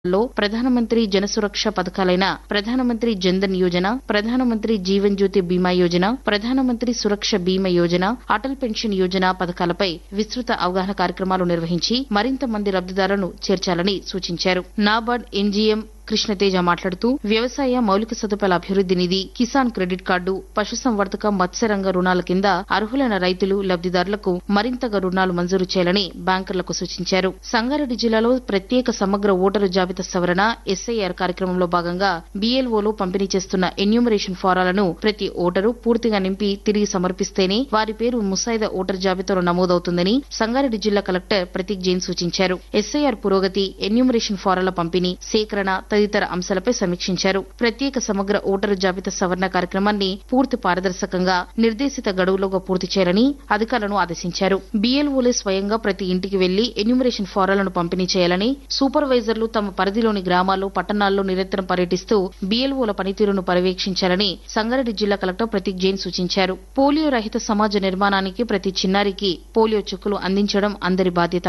లో ప్రధానమంత్రి జనసురక్ష పథకాలైన ప్రధానమంత్రి జన్ధన్ యోజన ప్రధానమంత్రి జీవన్ జ్యోతి బీమా యోజన ప్రధానమంత్రి సురక్ష బీమా యోజన అటల్ పెన్షన్ యోజన పథకాలపై విస్తృత అవగాహన కార్యక్రమాలు నిర్వహించి మరింత మంది లబ్దిదారులను చేర్చాలని సూచించారు నాబార్డ్ ఎన్జీఎం కృష్ణతేజ మాట్లాడుతూ వ్యవసాయ మౌలిక సదుపాయాల అభివృద్ది నిధి కిసాన్ క్రెడిట్ కార్డు పశుసంవర్ధక మత్స్యరంగ రుణాల కింద అర్హులైన రైతులు లబ్దిదారులకు మరింతగా రుణాలు మంజూరు చేయాలని బ్యాంకర్లకు సూచించారు సంగారెడ్డి జిల్లాలో ప్రత్యేక సమగ్ర ఓటరు జాబితా సవరణ ఎస్ఐఆర్ కార్యక్రమంలో భాగంగా బీఎల్ఓలు పంపిణీ చేస్తున్న ఎన్యూమరేషన్ ఫారాలను ప్రతి ఓటరు పూర్తిగా నింపి తిరిగి సమర్పిస్తేనే వారి పేరు ముసాయిదా ఓటర్ జాబితాలో నమోదవుతుందని సంగారెడ్డి జిల్లా కలెక్టర్ ప్రతీక్ జైన్ సూచించారు ఎస్ఐఆర్ పురోగతి ఎన్యూమరేషన్ ఫారాల పంపిణీ సేకరణ తదితర అంశాలపై సమీక్షించారు ప్రత్యేక సమగ్ర ఓటరు జాబితా సవరణ కార్యక్రమాన్ని పూర్తి పారదర్శకంగా నిర్దేశిత గడువులోగా పూర్తి చేయాలని అధికారులను ఆదేశించారు బీఎల్ఓలే స్వయంగా ప్రతి ఇంటికి వెళ్లి ఎన్యూమరేషన్ ఫారాలను పంపిణీ చేయాలని సూపర్వైజర్లు తమ పరిధిలోని గ్రామాలు పట్టణాల్లో నిరంతరం పర్యటిస్తూ బీఎల్ఓల పనితీరును పర్యవేక్షించాలని సంగారెడ్డి జిల్లా కలెక్టర్ ప్రతీక్ జైన్ సూచించారు పోలియో రహిత సమాజ నిర్మాణానికి ప్రతి చిన్నారికి పోలియో చుక్కలు అందించడం అందరి బాధ్యత